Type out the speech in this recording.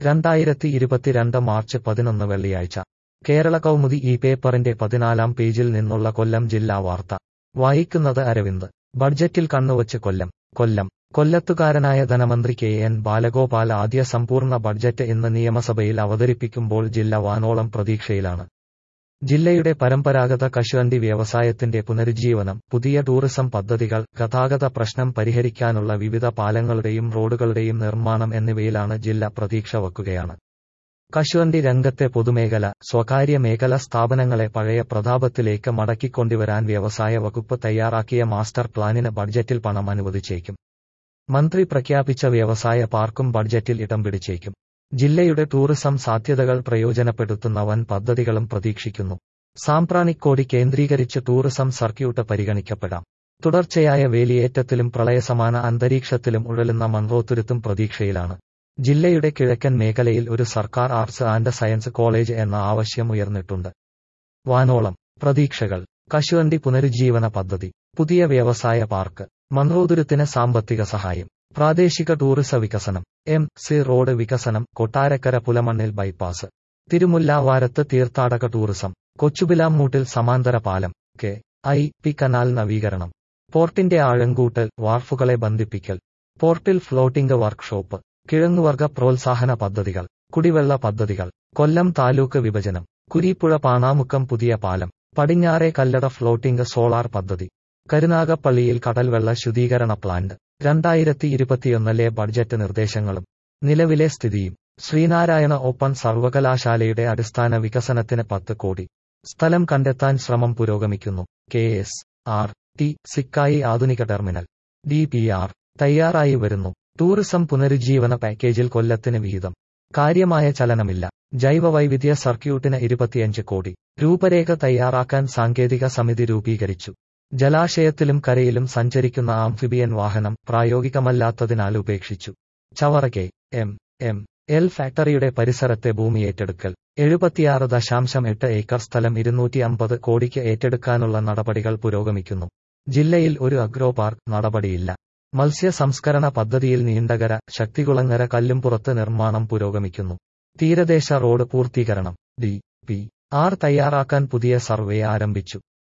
രണ്ടായിരത്തി ഇരുപത്തിരണ്ട് മാർച്ച് പതിനൊന്ന് വെള്ളിയാഴ്ച കേരള കൗമുദി ഈ പേപ്പറിന്റെ പതിനാലാം പേജിൽ നിന്നുള്ള കൊല്ലം ജില്ലാ വാർത്ത വായിക്കുന്നത് അരവിന്ദ് ബഡ്ജറ്റിൽ കണ്ണുവച്ച് കൊല്ലം കൊല്ലം കൊല്ലത്തുകാരനായ ധനമന്ത്രി കെ എൻ ബാലഗോപാൽ ആദ്യ സമ്പൂർണ്ണ ബഡ്ജറ്റ് ഇന്ന് നിയമസഭയിൽ അവതരിപ്പിക്കുമ്പോൾ ജില്ല വാനോളം പ്രതീക്ഷയിലാണ് ജില്ലയുടെ പരമ്പരാഗത കശുവണ്ടി വ്യവസായത്തിന്റെ പുനരുജ്ജീവനം പുതിയ ടൂറിസം പദ്ധതികൾ ഗതാഗത പ്രശ്നം പരിഹരിക്കാനുള്ള വിവിധ പാലങ്ങളുടെയും റോഡുകളുടെയും നിർമ്മാണം എന്നിവയിലാണ് ജില്ല പ്രതീക്ഷ വക്കുകയാണ് കശുവണ്ടി രംഗത്തെ പൊതുമേഖല സ്വകാര്യ മേഖല സ്ഥാപനങ്ങളെ പഴയ പ്രതാപത്തിലേക്ക് മടക്കിക്കൊണ്ടുവരാൻ വ്യവസായ വകുപ്പ് തയ്യാറാക്കിയ മാസ്റ്റർ പ്ലാനിന് ബഡ്ജറ്റിൽ പണം അനുവദിച്ചേക്കും മന്ത്രി പ്രഖ്യാപിച്ച വ്യവസായ പാർക്കും ബഡ്ജറ്റിൽ ഇടം പിടിച്ചേക്കും ജില്ലയുടെ ടൂറിസം സാധ്യതകൾ പ്രയോജനപ്പെടുത്തുന്ന വൻ പദ്ധതികളും പ്രതീക്ഷിക്കുന്നു സാമ്പ്രാണിക്കോടി കേന്ദ്രീകരിച്ച് ടൂറിസം സർക്യൂട്ട് പരിഗണിക്കപ്പെടാം തുടർച്ചയായ വേലിയേറ്റത്തിലും പ്രളയസമാന അന്തരീക്ഷത്തിലും ഉഴലുന്ന മൺറോത്തുരുത്തും പ്രതീക്ഷയിലാണ് ജില്ലയുടെ കിഴക്കൻ മേഖലയിൽ ഒരു സർക്കാർ ആർട്സ് ആൻഡ് സയൻസ് കോളേജ് എന്ന ആവശ്യം ഉയർന്നിട്ടുണ്ട് വാനോളം പ്രതീക്ഷകൾ കശുവണ്ടി പുനരുജ്ജീവന പദ്ധതി പുതിയ വ്യവസായ പാർക്ക് മൺറോതുരുത്തിന് സാമ്പത്തിക സഹായം പ്രാദേശിക ടൂറിസ വികസനം എം സി റോഡ് വികസനം കൊട്ടാരക്കര പുലമണ്ണിൽ ബൈപ്പാസ് തിരുമുല്ലാവാരത്ത് തീർത്ഥാടക ടൂറിസം കൊച്ചുബിലാമൂട്ടിൽ സമാന്തര പാലം കെ ഐ പി കനാൽ നവീകരണം പോർട്ടിന്റെ ആഴങ്കൂട്ടൽ വാർഫുകളെ ബന്ധിപ്പിക്കൽ പോർട്ടിൽ ഫ്ലോട്ടിംഗ് വർക്ക്ഷോപ്പ് കിഴങ്ങുവർഗ പ്രോത്സാഹന പദ്ധതികൾ കുടിവെള്ള പദ്ധതികൾ കൊല്ലം താലൂക്ക് വിഭജനം കുരീപ്പുഴ പാണാമുക്കം പുതിയ പാലം പടിഞ്ഞാറെ കല്ലട ഫ്ലോട്ടിംഗ് സോളാർ പദ്ധതി കരുനാഗപ്പള്ളിയിൽ കടൽവെള്ള ശുദ്ധീകരണ പ്ലാന്റ് രണ്ടായിരത്തി ഇരുപത്തിയൊന്നിലെ ബഡ്ജറ്റ് നിർദ്ദേശങ്ങളും നിലവിലെ സ്ഥിതിയും ശ്രീനാരായണ ഓപ്പൺ സർവകലാശാലയുടെ അടിസ്ഥാന വികസനത്തിന് പത്ത് കോടി സ്ഥലം കണ്ടെത്താൻ ശ്രമം പുരോഗമിക്കുന്നു കെ എസ് ആർ ടി സിക്കായി ആധുനിക ടെർമിനൽ ഡി പി ആർ തയ്യാറായി വരുന്നു ടൂറിസം പുനരുജ്ജീവന പാക്കേജിൽ കൊല്ലത്തിന് വിഹിതം കാര്യമായ ചലനമില്ല ജൈവവൈവിധ്യ സർക്യൂട്ടിന് ഇരുപത്തിയഞ്ച് കോടി രൂപരേഖ തയ്യാറാക്കാൻ സാങ്കേതിക സമിതി രൂപീകരിച്ചു ജലാശയത്തിലും കരയിലും സഞ്ചരിക്കുന്ന ആംഫിബിയൻ വാഹനം പ്രായോഗികമല്ലാത്തതിനാൽ ഉപേക്ഷിച്ചു Chavara K M M L ഫാക്ടറിയുടെ പരിസരത്തെ ഭൂമി ഏറ്റെടുക്കൽ എഴുപത്തിയാറ് ദശാംശം എട്ട് ഏക്കർ സ്ഥലം ഇരുന്നൂറ്റി അമ്പത് കോടിക്ക് ഏറ്റെടുക്കാനുള്ള നടപടികൾ പുരോഗമിക്കുന്നു ജില്ലയിൽ ഒരു അഗ്രോ പാർക്ക് നടപടിയില്ല മത്സ്യ സംസ്കരണ പദ്ധതിയിൽ നീണ്ടകര ശക്തികുളങ്ങര കല്ലുംപുറത്ത് നിർമ്മാണം പുരോഗമിക്കുന്നു തീരദേശ റോഡ് പൂർത്തീകരണം ഡി പി ആർ തയ്യാറാക്കാൻ പുതിയ സർവേ ആരംഭിച്ചു